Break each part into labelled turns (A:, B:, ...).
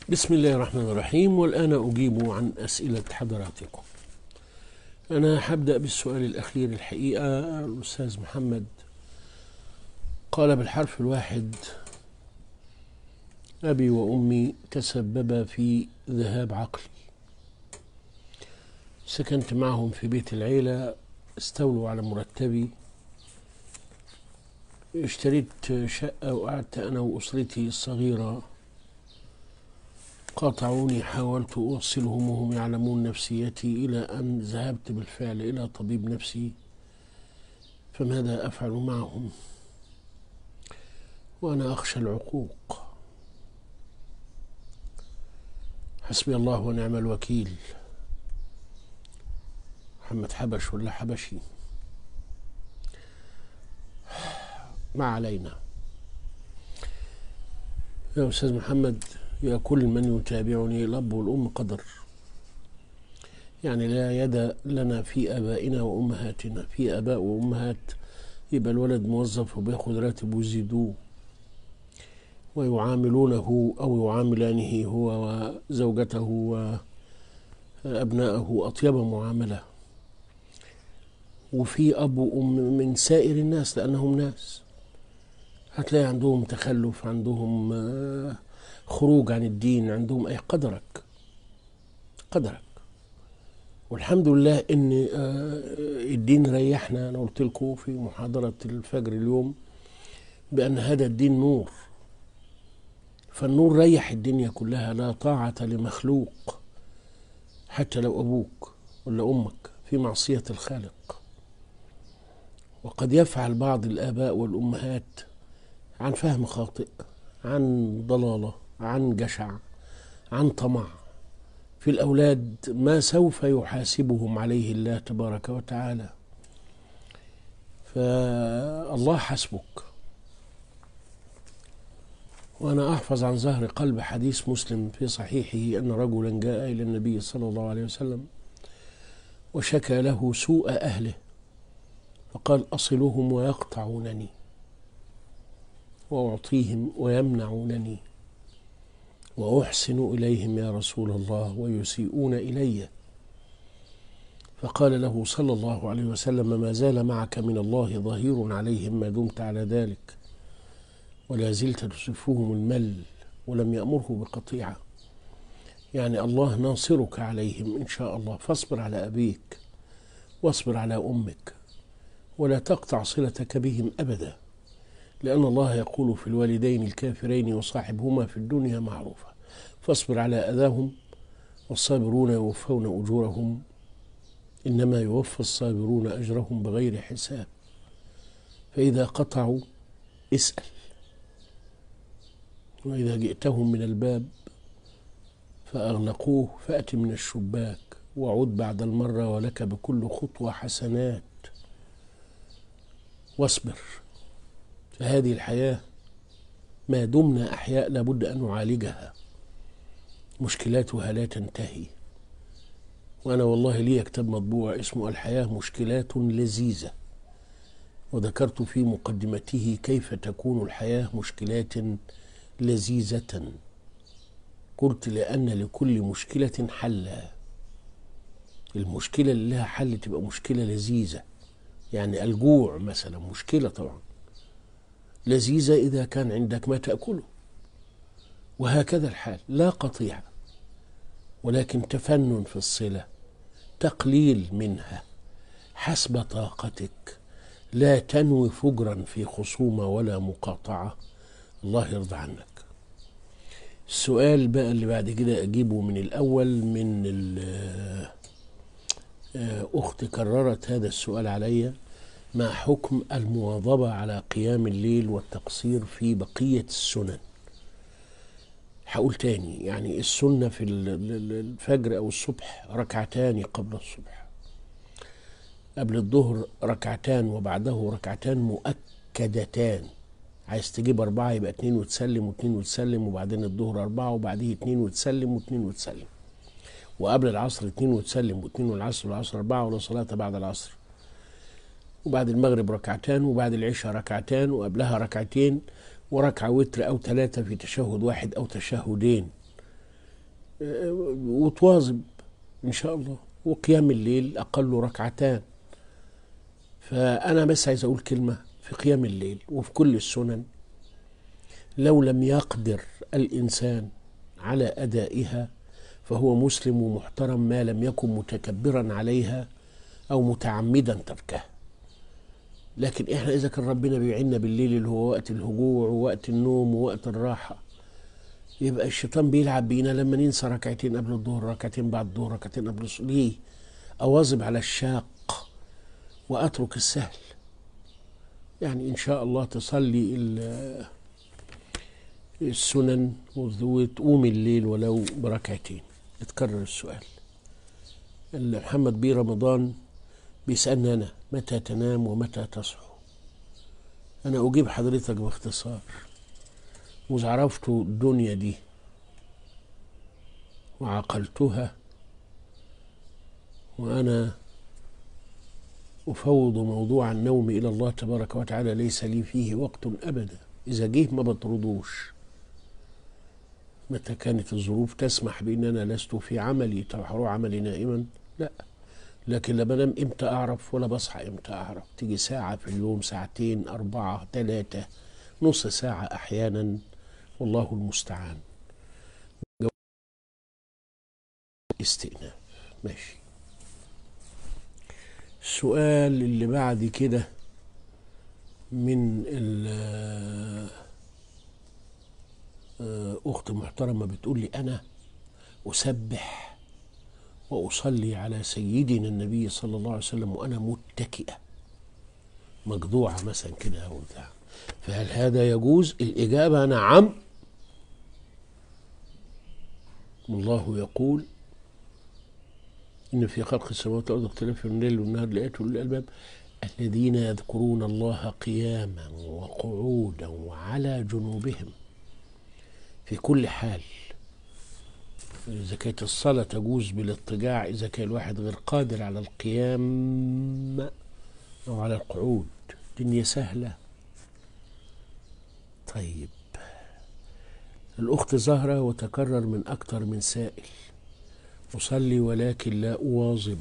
A: بسم الله الرحمن الرحيم والآن أجيب عن أسئلة حضراتكم أنا هبدأ بالسؤال الأخير الحقيقة الأستاذ محمد قال بالحرف الواحد أبي وأمي تسببا في ذهاب عقلي سكنت معهم في بيت العيلة استولوا على مرتبي اشتريت شقة وقعدت أنا وأسرتي الصغيرة قاطعوني حاولت أوصلهم وهم يعلمون نفسيتي إلى أن ذهبت بالفعل إلى طبيب نفسي فماذا أفعل معهم وأنا أخشى العقوق حسبي الله ونعم الوكيل محمد حبش ولا حبشي ما علينا يا أستاذ محمد يا كل من يتابعني الأب والأم قدر يعني لا يد لنا في آبائنا وأمهاتنا في آباء وأمهات يبقى الولد موظف وبياخد راتب ويزيدوه ويعاملونه أو يعاملانه هو وزوجته وأبنائه أطيب معاملة وفي أب وأم من سائر الناس لأنهم ناس هتلاقي عندهم تخلف عندهم خروج عن الدين عندهم أي قدرك قدرك والحمد لله ان الدين ريحنا انا قلت لكم في محاضره الفجر اليوم بان هذا الدين نور فالنور ريح الدنيا كلها لا طاعه لمخلوق حتى لو ابوك ولا امك في معصيه الخالق وقد يفعل بعض الاباء والامهات عن فهم خاطئ عن ضلاله عن جشع عن طمع في الأولاد ما سوف يحاسبهم عليه الله تبارك وتعالى فالله حسبك وأنا أحفظ عن ظهر قلب حديث مسلم في صحيحه أن رجلا جاء إلى النبي صلى الله عليه وسلم وشكى له سوء أهله فقال أصلهم ويقطعونني وأعطيهم ويمنعونني واحسن اليهم يا رسول الله ويسيئون الي فقال له صلى الله عليه وسلم ما زال معك من الله ظهير عليهم ما دمت على ذلك ولا زلت تصفهم المل ولم يامره بقطيعه يعني الله ناصرك عليهم ان شاء الله فاصبر على ابيك واصبر على امك ولا تقطع صلتك بهم ابدا لأن الله يقول في الوالدين الكافرين وصاحبهما في الدنيا معروفا فاصبر على أذاهم والصابرون يوفون أجورهم إنما يوفى الصابرون أجرهم بغير حساب فإذا قطعوا اسأل وإذا جئتهم من الباب فأغلقوه فأت من الشباك وعد بعد المرة ولك بكل خطوة حسنات واصبر فهذه الحياة ما دمنا أحياء لابد أن نعالجها مشكلاتها لا تنتهي وأنا والله لي كتاب مطبوع اسمه الحياة مشكلات لذيذة وذكرت في مقدمته كيف تكون الحياة مشكلات لذيذة قلت لأن لكل مشكلة حلا المشكلة اللي لها حل تبقى مشكلة لذيذة يعني الجوع مثلا مشكلة طبعا لذيذة إذا كان عندك ما تأكله وهكذا الحال لا قطيعة ولكن تفنن في الصلة تقليل منها حسب طاقتك لا تنوي فجرا في خصومة ولا مقاطعة الله يرضى عنك السؤال بقى اللي بعد كده أجيبه من الأول من أختي كررت هذا السؤال عليّ ما حكم المواظبة على قيام الليل والتقصير في بقية السنن هقول تاني يعني السنة في الفجر أو الصبح ركعتان قبل الصبح قبل الظهر ركعتان وبعده ركعتان مؤكدتان عايز تجيب أربعة يبقى اتنين وتسلم واتنين وتسلم وبعدين الظهر أربعة وبعديه اتنين وتسلم واتنين وتسلم وقبل العصر اتنين وتسلم واتنين والعصر والعصر أربعة ولا صلاة بعد العصر وبعد المغرب ركعتان وبعد العشاء ركعتان وقبلها ركعتين وركعة وتر أو ثلاثة في تشهد واحد أو تشهدين آه، وتواظب إن شاء الله وقيام الليل أقل ركعتان فأنا بس عايز أقول كلمة في قيام الليل وفي كل السنن لو لم يقدر الإنسان على أدائها فهو مسلم ومحترم ما لم يكن متكبرا عليها أو متعمدا تركها لكن احنا اذا كان ربنا بيعيننا بالليل اللي هو وقت الهجوع ووقت النوم ووقت الراحه يبقى الشيطان بيلعب بينا لما ننسى ركعتين قبل الظهر ركعتين بعد الظهر ركعتين قبل الصلاة ليه اواظب على الشاق واترك السهل يعني ان شاء الله تصلي ال- السنن وتقوم الليل ولو بركعتين يتكرر السؤال محمد بيه رمضان بيسألني أنا متى تنام ومتى تصحو أنا أجيب حضرتك باختصار وإذا عرفت الدنيا دي وعقلتها وأنا أفوض موضوع النوم إلى الله تبارك وتعالى ليس لي فيه وقت أبدا إذا جه ما بطردوش متى كانت الظروف تسمح بأن أنا لست في عملي طب هروح عملي نائما لا لكن لا بنام امتى اعرف ولا بصحى امتى اعرف تيجي ساعة في اليوم ساعتين اربعة ثلاثة نص ساعة احيانا والله المستعان استئناف ماشي السؤال اللي بعد كده من ال- آه، اخت محترمة بتقول لي انا اسبح وأصلي على سيدنا النبي صلى الله عليه وسلم وأنا متكئة مجذوعة مثلا كده أو بتاع فهل هذا يجوز؟ الإجابة نعم الله يقول إن في خلق السماوات والأرض اختلاف الليل والنهار لآيات أولي الألباب الذين يذكرون الله قياما وقعودا وعلى جنوبهم في كل حال إذا كانت الصلاة تجوز بالاضطجاع إذا كان الواحد غير قادر على القيام أو على القعود الدنيا سهلة طيب الأخت زهرة وتكرر من أكثر من سائل أصلي ولكن لا أواظب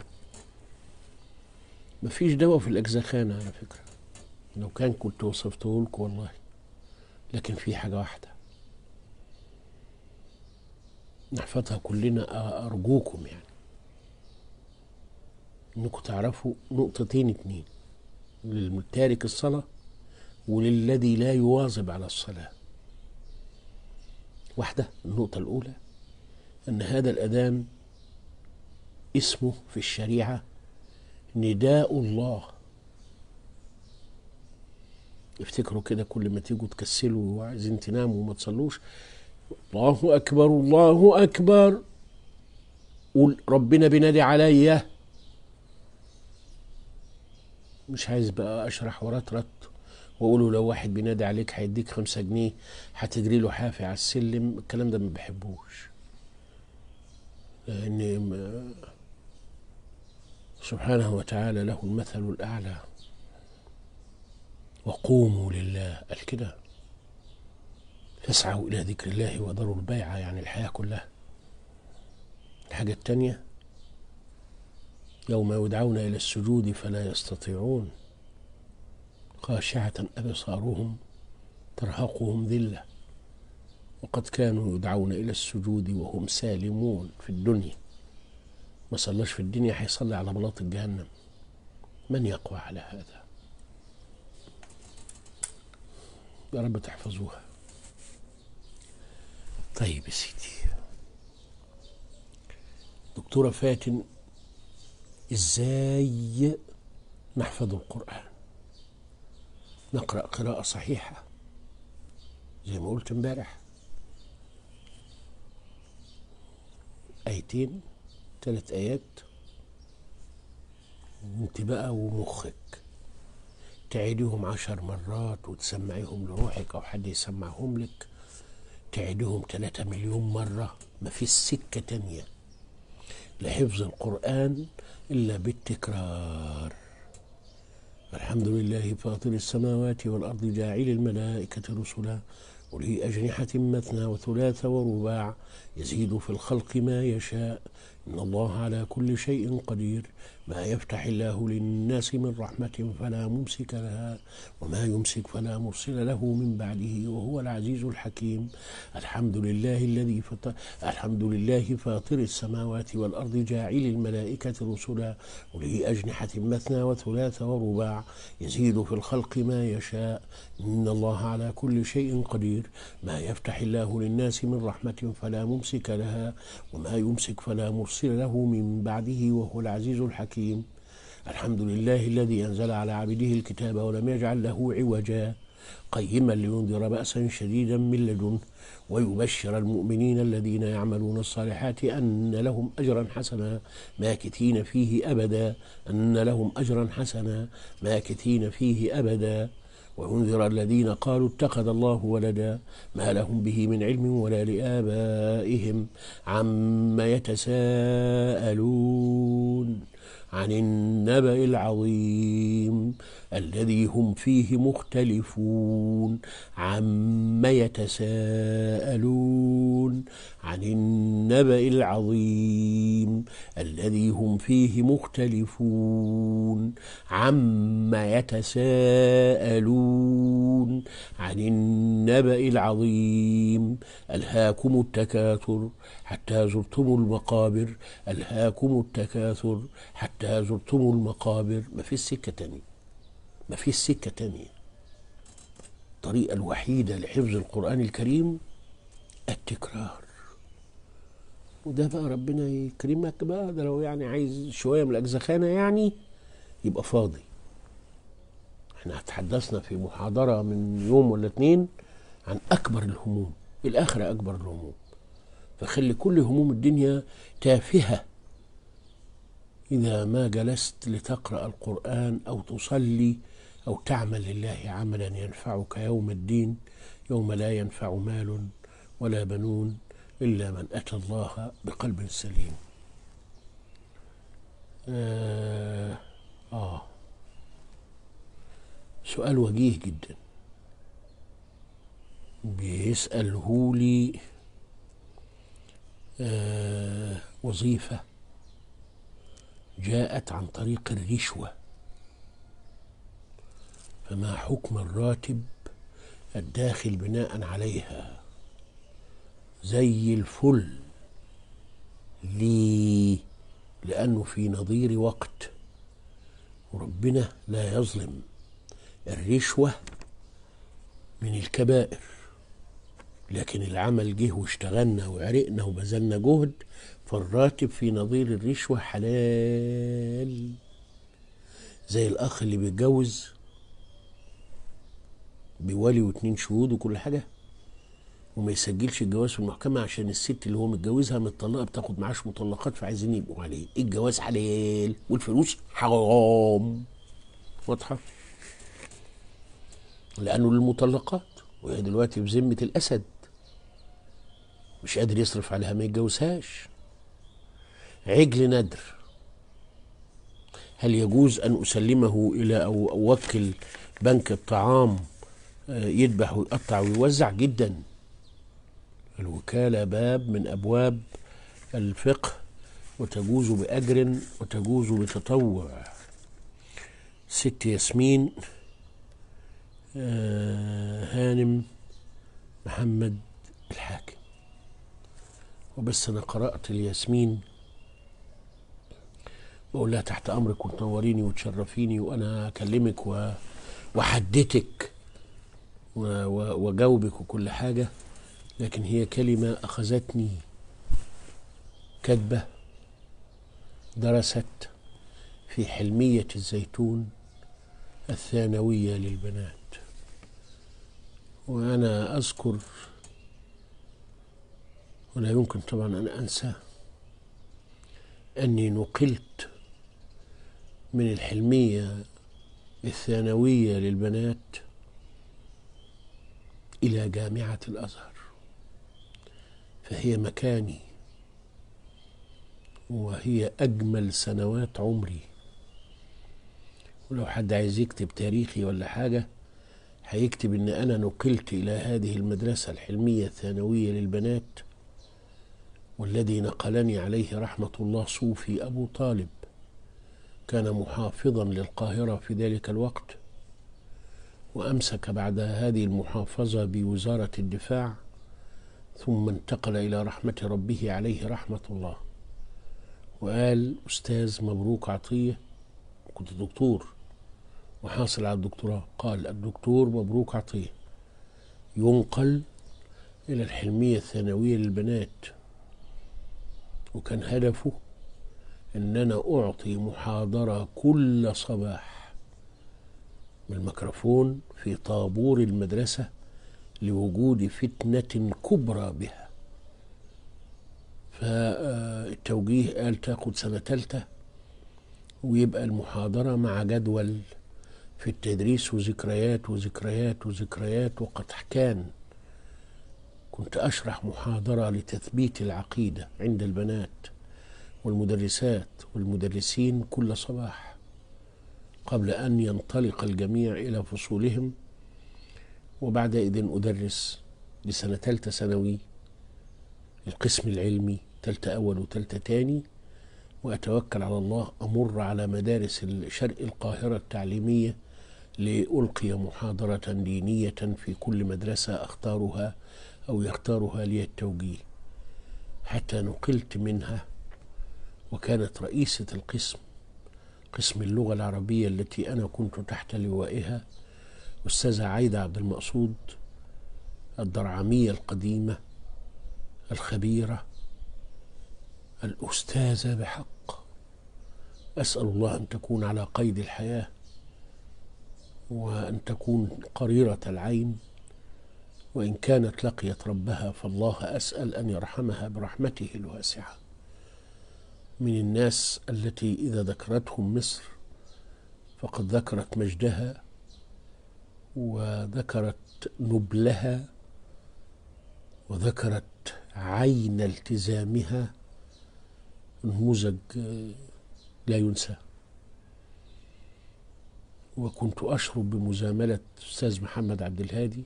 A: مفيش دواء في الأجزخانة على فكرة لو كان كنت وصفته لكم والله لكن في حاجة واحدة نحفظها كلنا أرجوكم يعني إنكم تعرفوا نقطتين اتنين للتارك الصلاة وللذي لا يواظب على الصلاة واحدة النقطة الأولى أن هذا الأذان اسمه في الشريعة نداء الله افتكروا كده كل ما تيجوا تكسلوا وعايزين تناموا وما تصلوش الله أكبر الله أكبر قول ربنا بينادي عليا مش عايز بقى أشرح ورطرط وأقوله لو واحد بينادي عليك هيديك خمسة جنيه هتجري له حافي على السلم الكلام ده ما بحبوش لأن م- سبحانه وتعالى له المثل الأعلى وقوموا لله قال كده فاسعوا إلى ذكر الله وذروا البيع يعني الحياة كلها الحاجة التانية يوم يدعون إلى السجود فلا يستطيعون خاشعة أبصارهم ترهقهم ذلة وقد كانوا يدعون إلى السجود وهم سالمون في الدنيا ما صلاش في الدنيا هيصلي على بلاط جهنم من يقوى على هذا يا رب تحفظوها طيب يا سيدي دكتورة فاتن ازاي نحفظ القرآن نقرأ قراءة صحيحة زي ما قلت امبارح آيتين ثلاث آيات وانت بقى ومخك تعيدهم عشر مرات وتسمعيهم لروحك أو حد يسمعهم لك تعيدهم ثلاثة مليون مرة ما فيش سكة تانية لحفظ القرآن إلا بالتكرار الحمد لله فاطر السماوات والأرض جاعل الملائكة رسلا أولي أجنحة مثنى وثلاث ورباع يزيد في الخلق ما يشاء إن الله على كل شيء قدير ما يفتح الله للناس من رحمة فلا ممسك لها وما يمسك فلا مرسل له من بعده وهو العزيز الحكيم الحمد لله الذي فطر الحمد لله فاطر السماوات والأرض جاعل الملائكة رسلا أولي أجنحة مثنى وثلاث ورباع يزيد في الخلق ما يشاء إن الله على كل شيء قدير ما يفتح الله للناس من رحمة فلا ممسك لها وما يمسك فلا مرسل له من بعده وهو العزيز الحكيم الحمد لله الذي أنزل على عبده الكتاب ولم يجعل له عوجا قيما لينذر بأسا شديدا من لدنه ويبشر المؤمنين الذين يعملون الصالحات أن لهم أجرا حسنا ماكثين فيه أبدا أن لهم أجرا حسنا ماكثين فيه أبدا وينذر الذين قالوا اتخذ الله ولدا ما لهم به من علم ولا لآبائهم عما يتساءلون عن النبأ العظيم الذي هم فيه مختلفون عما يتساءلون عن النبأ العظيم الذي هم فيه مختلفون عما يتساءلون عن النبأ العظيم ألهاكم التكاثر حتى زرتم المقابر ألهاكم التكاثر حتى زرتم المقابر ما في السكة تانية ما في سكة تانية الطريقة الوحيدة لحفظ القرآن الكريم التكرار وده بقى ربنا يكرمك بقى ده لو يعني عايز شوية من الأجزخانة يعني يبقى فاضي احنا تحدثنا في محاضرة من يوم ولا اتنين عن أكبر الهموم الآخرة أكبر الهموم فخلي كل هموم الدنيا تافهة إذا ما جلست لتقرأ القرآن أو تصلي أو تعمل لله عملا ينفعك يوم الدين يوم لا ينفع مال ولا بنون إلا من أتى الله بقلب سليم آه, آه سؤال وجيه جدا بيسأله لي آه وظيفة جاءت عن طريق الرشوة فما حكم الراتب الداخل بناء عليها زي الفل ليه لأنه في نظير وقت وربنا لا يظلم الرشوة من الكبائر لكن العمل جه واشتغلنا وعرقنا وبذلنا جهد فالراتب في نظير الرشوة حلال زي الأخ اللي بيتجوز بولي واتنين شهود وكل حاجة وما يسجلش الجواز في المحكمة عشان الست اللي هو متجوزها متطلقة بتاخد معاش مطلقات فعايزين يبقوا عليه الجواز حلال والفلوس حرام واضحة لأنه للمطلقات وهي دلوقتي بذمة الأسد مش قادر يصرف عليها ما يتجوزهاش عجل ندر هل يجوز أن أسلمه إلى أو أوكل بنك الطعام يذبح ويقطع ويوزع جدا الوكالة باب من أبواب الفقه وتجوز بأجر وتجوز بتطوع ست ياسمين هانم محمد الحاكم وبس أنا قرأت الياسمين بقول لها تحت أمرك وتنوريني وتشرفيني وأنا أكلمك و... وحدتك وجاوبك وكل حاجة لكن هي كلمة أخذتني كذبة درست في حلمية الزيتون الثانوية للبنات وأنا أذكر ولا يمكن طبعا أن أنسى أني نقلت من الحلمية الثانوية للبنات إلى جامعة الأزهر فهي مكاني وهي أجمل سنوات عمري ولو حد عايز يكتب تاريخي ولا حاجة هيكتب ان انا نقلت الى هذه المدرسة الحلمية الثانوية للبنات والذي نقلني عليه رحمة الله صوفي ابو طالب كان محافظا للقاهرة في ذلك الوقت وامسك بعد هذه المحافظة بوزارة الدفاع ثم انتقل الى رحمة ربه عليه رحمة الله وقال استاذ مبروك عطية كنت دكتور وحاصل على الدكتوراه قال الدكتور مبروك عطية ينقل إلى الحلمية الثانوية للبنات وكان هدفه أن أنا أعطي محاضرة كل صباح بالميكروفون في طابور المدرسة لوجود فتنة كبرى بها فالتوجيه قال تاخد سنة تالتة ويبقى المحاضرة مع جدول في التدريس وذكريات وذكريات وذكريات وقد كان كنت أشرح محاضرة لتثبيت العقيدة عند البنات والمدرسات والمدرسين كل صباح قبل أن ينطلق الجميع إلى فصولهم وبعدئذ أدرس لسنة ثالثة ثانوي القسم العلمي ثالثة أول وثالثة تاني وأتوكل على الله أمر على مدارس شرق القاهرة التعليمية لألقي محاضرة دينية في كل مدرسة أختارها أو يختارها لي التوجيه حتى نقلت منها وكانت رئيسة القسم قسم اللغة العربية التي أنا كنت تحت لوائها أستاذة عايدة عبد المقصود الدرعمية القديمة الخبيرة الأستاذة بحق أسأل الله أن تكون على قيد الحياة وأن تكون قريرة العين وإن كانت لقيت ربها فالله أسأل أن يرحمها برحمته الواسعة من الناس التي إذا ذكرتهم مصر فقد ذكرت مجدها وذكرت نبلها وذكرت عين التزامها نموذج لا ينسى وكنت أشرب بمزاملة أستاذ محمد عبد الهادي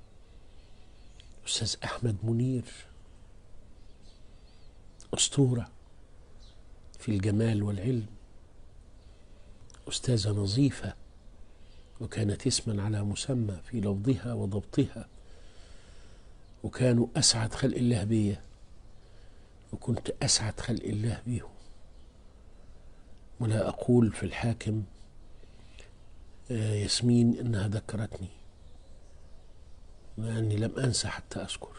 A: أستاذ أحمد منير أسطورة في الجمال والعلم أستاذة نظيفة وكانت اسما على مسمى في لفظها وضبطها وكانوا أسعد خلق الله بيا وكنت أسعد خلق الله بيهم ولا أقول في الحاكم ياسمين إنها ذكرتني لأني لم أنسى حتى أذكر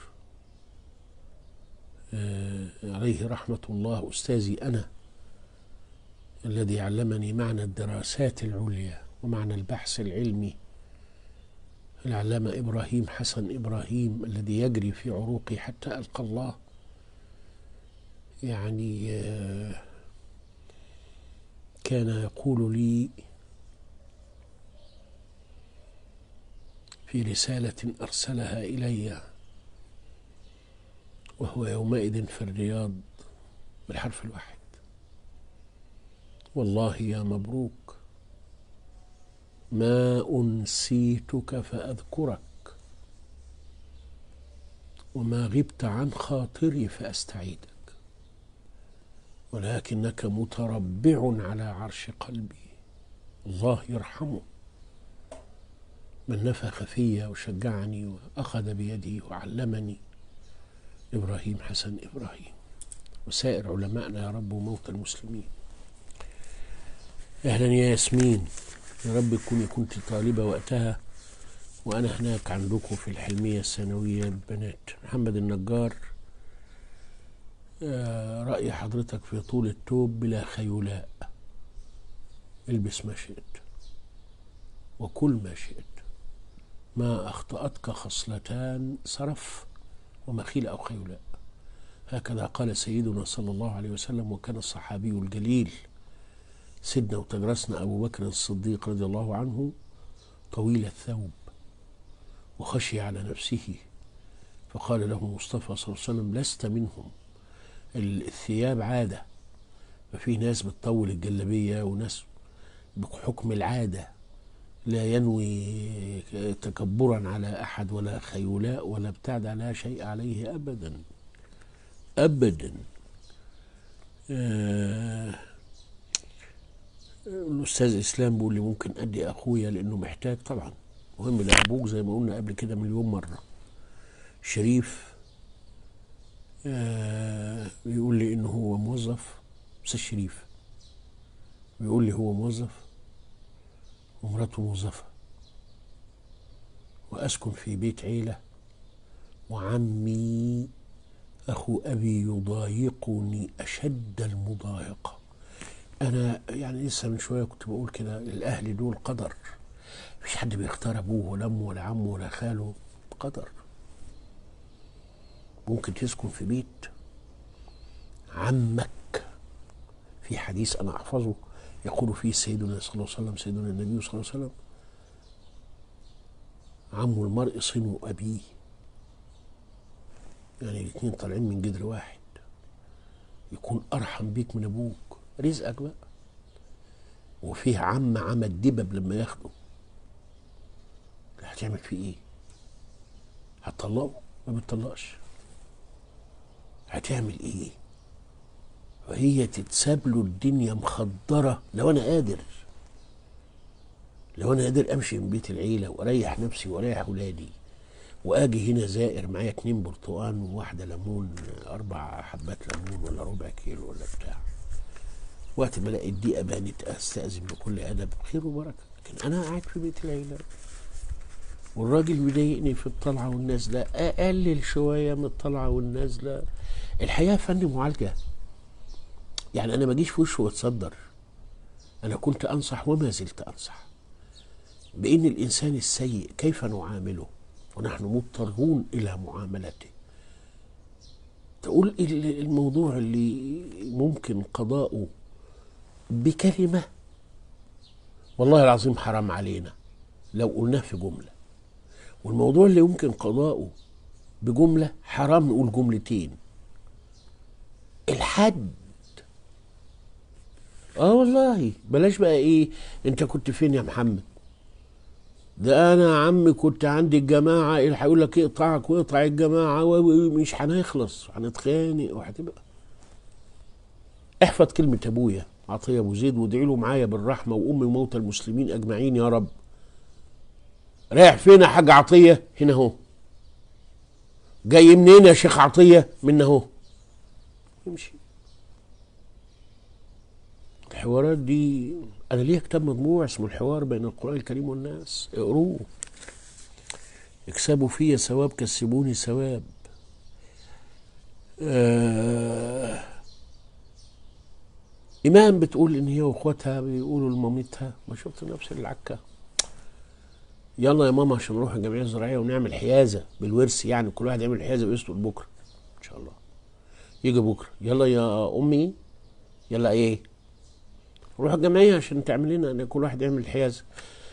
A: عليه رحمة الله أستاذي أنا الذي علمني معنى الدراسات العليا ومعنى البحث العلمي العلامة إبراهيم حسن إبراهيم الذي يجري في عروقي حتى ألقى الله يعني كان يقول لي في رسالة أرسلها إلي وهو يومئذ في الرياض بالحرف الواحد والله يا مبروك ما أنسيتك فأذكرك وما غبت عن خاطري فأستعيدك ولكنك متربع على عرش قلبي الله يرحمه من نفخ في وشجعني وأخذ بيدي وعلمني إبراهيم حسن إبراهيم وسائر علمائنا يا رب وموتى المسلمين أهلا يا ياسمين يا رب تكوني كنت طالبة وقتها وأنا هناك عندكم في الحلمية الثانوية البنات محمد النجار رأي حضرتك في طول التوب بلا خيلاء البس ما شئت وكل ما شئت ما أخطأتك خصلتان صرف ومخيل أو خيلاء هكذا قال سيدنا صلى الله عليه وسلم وكان الصحابي الجليل سيدنا وتجرسنا أبو بكر الصديق رضي الله عنه طويل الثوب وخشي على نفسه فقال له المصطفى صلى الله عليه وسلم لست منهم الثياب عادة ففي ناس بتطول الجلابية وناس بحكم العادة لا ينوي تكبرا على احد ولا خيولاء ولا ابتعد لا شيء عليه ابدا ابدا آه الاستاذ اسلام بيقول لي ممكن ادي اخويا لانه محتاج طبعا مهم لابوك زي ما قلنا قبل كده مليون مره شريف آه بيقول لي انه هو موظف استاذ شريف بيقول لي هو موظف ومراته موظفه واسكن في بيت عيله وعمي اخو ابي يضايقني اشد المضايقه انا يعني لسه من شويه كنت بقول كده الاهل دول قدر مفيش حد بيختار ابوه ولا امه ولا عمه ولا خاله قدر ممكن تسكن في بيت عمك في حديث انا احفظه يقول فيه سيدنا صلى الله عليه وسلم سيدنا النبي صلى الله عليه وسلم عم المرء صنو ابيه يعني الاثنين طالعين من جدر واحد يكون ارحم بيك من ابوك رزقك بقى وفيه عم عمى الدبب لما ياخده هتعمل فيه ايه هتطلقه ما بتطلقش هتعمل ايه وهي تتساب له الدنيا مخدرة لو انا قادر لو انا قادر امشي من بيت العيلة واريح نفسي واريح ولادي واجي هنا زائر معايا اتنين برتقان وواحدة ليمون اربع حبات ليمون ولا ربع كيلو ولا بتاع وقت ما الاقي الدقيقة بانت استأذن بكل ادب خير وبركة لكن انا قاعد في بيت العيلة والراجل بيضايقني في الطلعة والنازلة أقلل شوية من الطلعة والنازلة الحياة فن معالجة يعني أنا ما أجيش في وشه وأتصدر أنا كنت أنصح وما زلت أنصح بأن الإنسان السيء كيف نعامله ونحن مضطرون إلى معاملته تقول الموضوع اللي ممكن قضاؤه بكلمة والله العظيم حرام علينا لو قلناه في جمله والموضوع اللي يمكن قضاؤه بجملة حرام نقول جملتين الحد اه والله بلاش بقى ايه انت كنت فين يا محمد ده انا يا عم كنت عندي الجماعة اللي هيقول لك اقطعك واقطع الجماعة ومش هنخلص هنتخانق وهتبقى احفظ كلمة ابويا عطية ابو زيد وادعي له معايا بالرحمة وام موتى المسلمين اجمعين يا رب رايح فين يا حاج عطيه هنا اهو جاي منين يا شيخ عطيه من اهو يمشي الحوارات دي انا ليا كتاب مطبوع اسمه الحوار بين القران الكريم والناس اقروه اكسبوا فيا ثواب كسبوني ثواب آه إمام بتقول إن هي وأخواتها بيقولوا لمامتها ما شفت نفس العكة يلا يا ماما عشان نروح الجمعيه الزراعيه ونعمل حيازه بالورث يعني كل واحد يعمل حيازه بقسطه بكره ان شاء الله يجي بكره يلا يا امي يلا ايه نروح الجمعيه عشان تعمل لنا كل واحد يعمل حيازه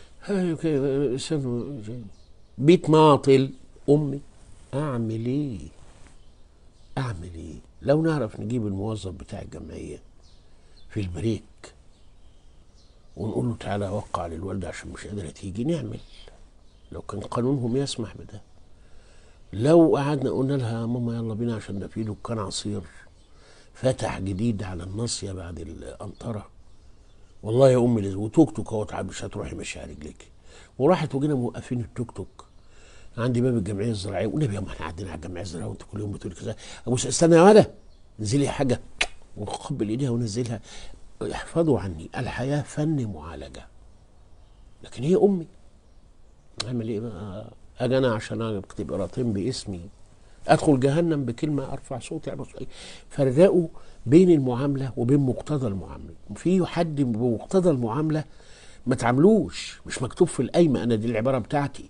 A: بيت ماطل امي اعمل ايه اعمل ايه لو نعرف نجيب الموظف بتاع الجمعيه في البريك ونقول له تعالى وقع للوالده عشان مش قادره تيجي نعمل لو كان قانونهم يسمح بده لو قعدنا قلنا لها يا ماما يلا بينا عشان ده في دكان عصير فتح جديد على الناصيه بعد القنطره والله يا امي وتوك توك اهوت مش هتروحي ماشيه على رجليكي وراحت وجينا موقفين التوك توك عندي باب الجمعيه الزراعيه والنبي يا ما احنا قاعدين على الجمعيه الزراعيه وانت كل يوم بتقولي كذا ابو استنى يا ولد انزلي حاجه وقبل ايديها ونزلها احفظوا عني الحياه فن معالجه لكن هي امي اعمل ايه بقى اجي انا عشان اكتب قراطين باسمي ادخل جهنم بكلمه ارفع صوتي على فرقوا بين المعامله وبين مقتضى المعامله في حد بمقتضى المعامله ما تعملوش مش مكتوب في القايمه انا دي العباره بتاعتي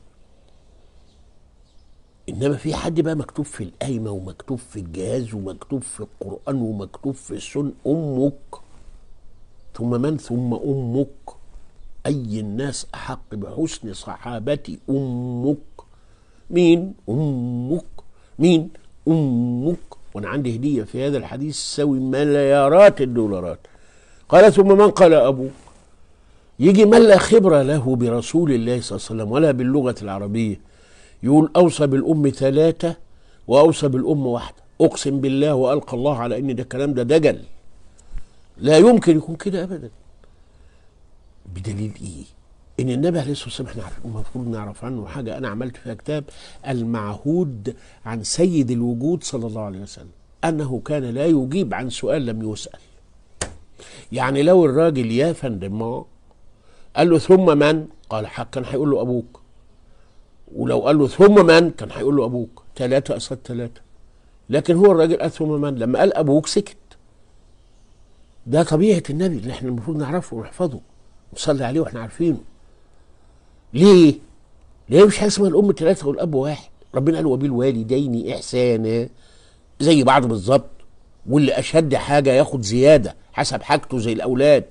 A: انما في حد بقى مكتوب في القايمه ومكتوب في الجهاز ومكتوب في القران ومكتوب في السن امك ثم من ثم امك أي الناس أحق بحسن صحابتي أمك مين أمك مين أمك وأنا عندي هدية في هذا الحديث تساوي مليارات الدولارات قال ثم من قال أبوك يجي من لا خبرة له برسول الله صلى الله عليه وسلم ولا باللغة العربية يقول أوصى بالأم ثلاثة وأوصى بالأم واحدة أقسم بالله وألقى الله على إن ده الكلام ده دجل لا يمكن يكون كده أبدا بدليل إيه؟ إن النبي عليه الصلاة والسلام إحنا عارفين المفروض نعرف عنه حاجة أنا عملت فيها كتاب المعهود عن سيد الوجود صلى الله عليه وسلم أنه كان لا يجيب عن سؤال لم يسأل يعني لو الراجل يا فندم ما قال له ثم من قال حق كان هيقول له ابوك ولو قال له ثم من كان هيقول له ابوك ثلاثه قصاد ثلاثه لكن هو الراجل قال ثم من لما قال ابوك سكت ده طبيعه النبي اللي احنا المفروض نعرفه ونحفظه نصلي عليه واحنا عارفينه ليه ليه مش حاجه اسمها الام ثلاثه والاب واحد ربنا قال وبالوالدين احسانا زي بعض بالظبط واللي اشد حاجه ياخد زياده حسب حاجته زي الاولاد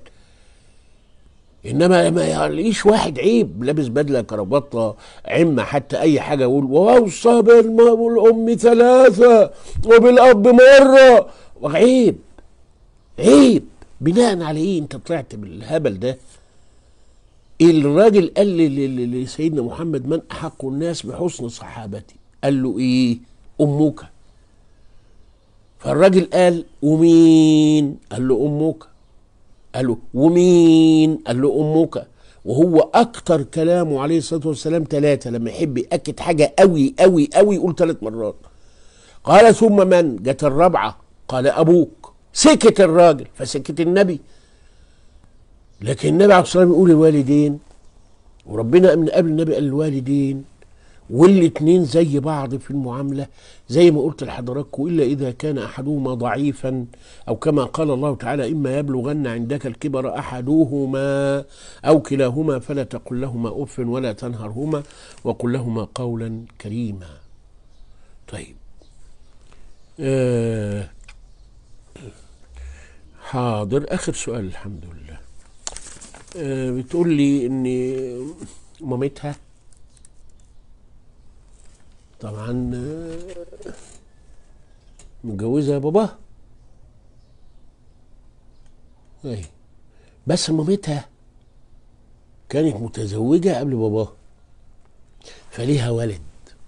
A: انما ما يلاقيش واحد عيب لابس بدله كرافطه عمه حتى اي حاجه يقول واوصى بالم- بالام ثلاثه وبالاب مره عيب عيب بناء على ايه انت طلعت بالهبل ده الراجل قال ل- ل- لسيدنا محمد من احق الناس بحسن صحابتي قال له ايه امك فالراجل قال ومين قال له امك قال له ومين قال له امك وهو اكتر كلامه عليه الصلاه والسلام ثلاثه لما يحب ياكد حاجه قوي قوي قوي يقول ثلاث مرات قال ثم من جت الرابعه قال ابوك سكت الراجل فسكت النبي لكن النبي عليه الصلاه والسلام يقول الوالدين وربنا من قبل النبي قال الوالدين والاتنين زي بعض في المعاملة زي ما قلت لحضراتكم إلا إذا كان أحدهما ضعيفا أو كما قال الله تعالى إما يبلغن عندك الكبر أحدهما أو كلاهما فلا تقل لهما أف ولا تنهرهما وقل لهما قولا كريما طيب آه حاضر آخر سؤال الحمد لله آه بتقول لي إن مامتها طبعا آه، متجوزة باباها اي بس مامتها كانت متزوجة قبل باباها فليها ولد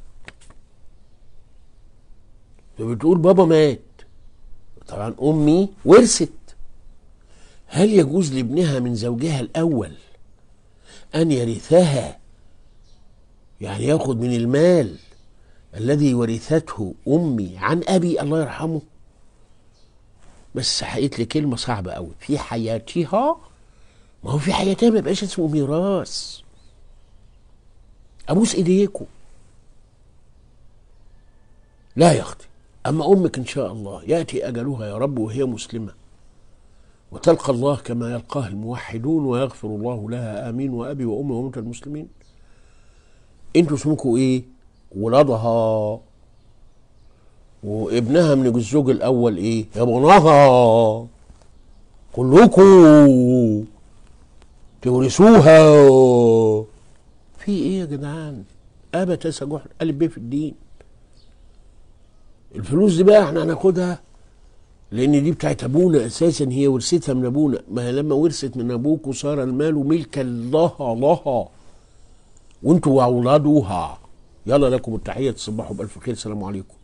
A: فبتقول بابا مات طبعا أمي ورثت هل يجوز لابنها من زوجها الأول أن يرثها يعني ياخد من المال الذي ورثته امي عن ابي الله يرحمه بس حقيقة لي كلمه صعبه قوي في حياتها ما هو في حياتها ما يبقاش اسمه ميراث ابوس ايديكم لا يا اختي اما امك ان شاء الله ياتي اجلها يا رب وهي مسلمه وتلقى الله كما يلقاه الموحدون ويغفر الله لها امين وابي وامي وامه المسلمين انتوا اسمكم ايه ولادها وابنها من الزوج الاول ايه يا بناها كلكم تورثوها في ايه يا جدعان ابا تسع جحر الف ب في الدين الفلوس دي بقى احنا هناخدها لان دي بتاعت ابونا اساسا هي ورثتها من ابونا ما هي لما ورثت من ابوك صار المال ملكا لها لها وانتوا واولادها يلا لكم التحيه تصبحوا بالف خير السلام عليكم